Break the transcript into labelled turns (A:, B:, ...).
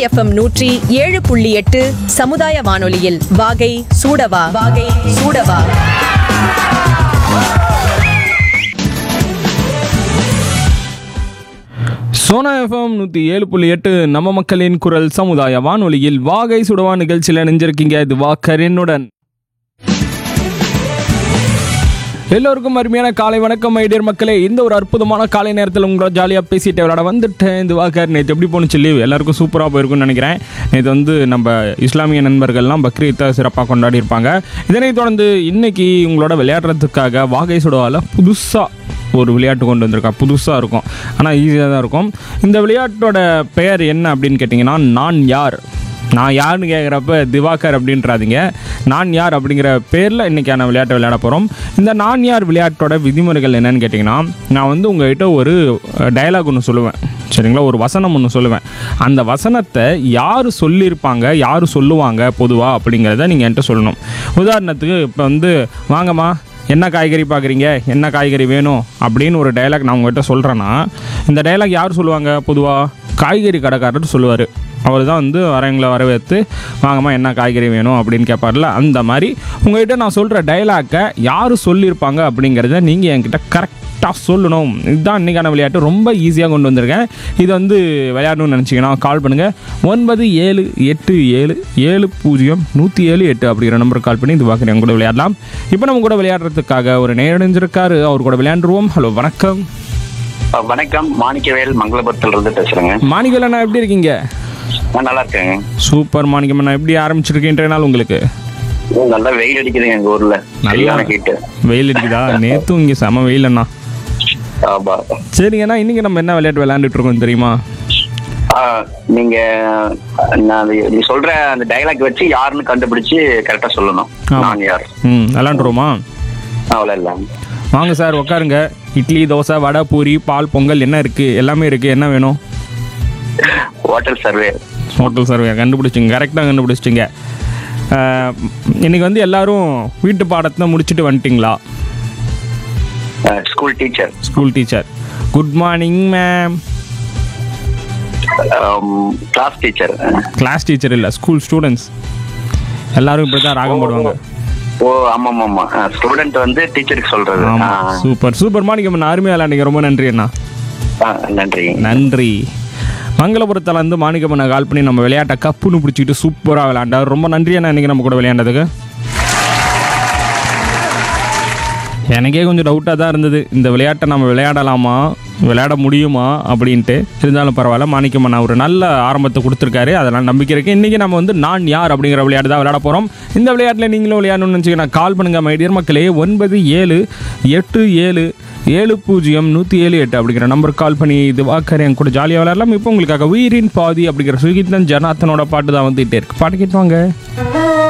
A: FM நூற்றி ஏழு புள்ளி எட்டு சமுதாய வானொலியில் வாகை சூடவா வாகை சூடவா
B: சோனா எஃப்எம் நூற்றி ஏழு புள்ளி எட்டு நம்ம மக்களின் குரல் சமுதாய வானொலியில் வாகை சுடவா நிகழ்ச்சியில் நினைஞ்சிருக்கீங்க இது வாக்கரனுடன் எல்லோருக்கும் அருமையான காலை வணக்கம் ஐடியர் மக்களே இந்த ஒரு அற்புதமான காலை நேரத்தில் உங்களோட ஜாலியாக பேசிட்டு விளையாட வந்துட்டேன் இந்த வாக்கர் நேற்று எப்படி போணுச்சு லீவ் எல்லாருக்கும் சூப்பராக போயிருக்கும்னு நினைக்கிறேன் நேற்று வந்து நம்ம இஸ்லாமிய நண்பர்கள்லாம் பக்ரீத்தை சிறப்பாக கொண்டாடி இருப்பாங்க இதனைத் தொடர்ந்து இன்னைக்கு உங்களோட விளையாடுறதுக்காக வாகை சுடவாவில் புதுசாக ஒரு விளையாட்டு கொண்டு வந்திருக்கா புதுசாக இருக்கும் ஆனால் ஈஸியாக தான் இருக்கும் இந்த விளையாட்டோட பெயர் என்ன அப்படின்னு கேட்டிங்கன்னா நான் யார் நான் யாருன்னு கேட்குறப்ப திவாகர் அப்படின்றாதீங்க நான் யார் அப்படிங்கிற பேரில் இன்றைக்கான விளையாட்டை விளையாட போகிறோம் இந்த நான் யார் விளையாட்டோட விதிமுறைகள் என்னன்னு கேட்டிங்கன்னா நான் வந்து உங்கள்கிட்ட ஒரு டயலாக் ஒன்று சொல்லுவேன் சரிங்களா ஒரு வசனம் ஒன்று சொல்லுவேன் அந்த வசனத்தை யார் சொல்லியிருப்பாங்க யார் சொல்லுவாங்க பொதுவாக அப்படிங்கிறத நீங்கள் என்கிட்ட சொல்லணும் உதாரணத்துக்கு இப்போ வந்து வாங்கம்மா என்ன காய்கறி பார்க்குறீங்க என்ன காய்கறி வேணும் அப்படின்னு ஒரு டயலாக் நான் உங்கள்கிட்ட சொல்கிறேன்னா இந்த டயலாக் யார் சொல்லுவாங்க பொதுவாக காய்கறி கடைக்காரர் சொல்லுவார் அவர் தான் வந்து வரவங்களை வரவேற்று வாங்கம்மா என்ன காய்கறி வேணும் அப்படின்னு கேட்பார்ல அந்த மாதிரி உங்கள்கிட்ட நான் சொல்கிற டயலாக்கை யார் சொல்லியிருப்பாங்க அப்படிங்கிறத நீங்கள் என்கிட்ட கரெக்டாக சொல்லணும் இதுதான் இன்றைக்கான விளையாட்டு ரொம்ப ஈஸியாக கொண்டு வந்திருக்கேன் இது வந்து விளையாடணும்னு நினச்சிங்கன்னா கால் பண்ணுங்கள் ஒன்பது ஏழு எட்டு ஏழு ஏழு பூஜ்ஜியம் நூற்றி ஏழு எட்டு அப்படிங்கிற நம்பருக்கு கால் பண்ணி இது பார்க்குறேன் கூட விளையாடலாம் இப்போ நம்ம கூட விளையாடுறதுக்காக ஒரு நேரடைஞ்சிருக்காரு அவர் கூட விளையாண்டுருவோம் ஹலோ வணக்கம்
C: அஹ் வணக்கம் மாணிக்கவேல் மங்களபுரத்துல இருந்து பேசுறேங்க
B: மாணிக்கல் அண்ணா எப்படி இருக்கீங்க
C: நான் நல்லா இருக்கேங்க
B: சூப்பர் மாணிக்கம் அண்ணா எப்படி ஆரம்பிச்சிருக்கேன்ற நாள் உங்களுக்கு
C: உம், நல்லா வெயில் அடிக்குதுங்க எங்க ஊர்ல சரியான ஹீட்டு
B: வெயில் அடிக்குதா நேத்தும் இங்கே செம வெயில் அண்ணா
C: ஆமா
B: சரிங்கண்ணா இன்னைக்கு நம்ம என்ன விளையாட்டு விளையாண்டுட்டு இருக்கோம் தெரியுமா
C: ஆஹ், நீங்க நான் அது- நீ சொல்ற அந்த டைலாக் வச்சு யாருன்னு கண்டுபிடிச்சு கரெக்டா சொல்லணும்
B: ஆமா.
C: நான் யார்
B: ம் விளையாண்டுருவோமா
C: அவ்வளோ இல்ல
B: வாங்க சார் உட்காருங்க இட்லி தோசை வடை பூரி பால் பொங்கல் என்ன இருக்குது எல்லாமே இருக்குது என்ன வேணும்
C: ஹோட்டல் சர்வே
B: ஹோட்டல் சர்வே கண்டுபிடிச்சிங்க கரெக்டாக கண்டுபிடிச்சிட்டிங்க அஹ், இன்னைக்கு வந்து எல்லாரும் வீட்டு பாடத்தை முடிச்சுட்டு வந்துட்டிங்களா
C: school teacher
B: school teacher good morning ma'am
C: class teacher
B: class teacher இல்லை ஸ்கூல் ஸ்டூடெண்ட்ஸ் எல்லாரும் இப்படி தான் ராகம் போடுவாங்க
C: ஓ ஆமா ஆமா ஸ்டூடெண்ட் வந்து டீச்சருக்கு சொல்றது
B: ஆமாம்
C: ஆஹ்,
B: சூப்பர் சூப்பர் மாணிக்கம் அண்ணா அருமையாக விளையாண்டிங்க ரொம்ப நன்றி அண்ணா
C: ஆஹ், நன்றி
B: நன்றி மங்களபுரத்தில் வந்து மாணிக்கம்மனை கால் பண்ணி நம்ம விளையாட்டை கப்புன்னு பிடிச்சிக்கிட்டு சூப்பராக விளையாண்டார் ரொம்ப நன்றி அண்ணா இன்றைக்கி நம்ம கூட விளையாண்டதுக்கு எனக்கே கொஞ்சம் டவுட்டாக தான் இருந்தது இந்த விளையாட்டை நம்ம விளையாடலாமா விளையாட முடியுமா அப்படின்ட்டு இருந்தாலும் பரவாயில்ல மாணிக்கம்மன் ஒரு நல்ல ஆரம்பத்தை கொடுத்துருக்காரு அதெல்லாம் நம்பிக்கை இருக்குது இன்றைக்கி நம்ம வந்து நான் யார் அப்படிங்கிற விளையாட்டு தான் விளையாட போகிறோம் இந்த விளையாட்டில் நீங்களும் விளையாடணும்னு நினச்சிங்கன்னா கால் பண்ணுங்கள் மைடியர் மக்களே ஒன்பது ஏழு எட்டு ஏழு ஏழு பூஜ்ஜியம் நூற்றி ஏழு எட்டு அப்படிங்கிற நம்பருக்கு கால் பண்ணி இது வாக்கர் என் கூட ஜாலியாக விளையாடலாம் இப்போ உங்களுக்காக உயிரின் பாதி அப்படிங்கிற சுகிதன் ஜனாத்தனோட பாட்டு தான் வந்துகிட்டே இருக்கு பாட்டு கேட்டுவாங்க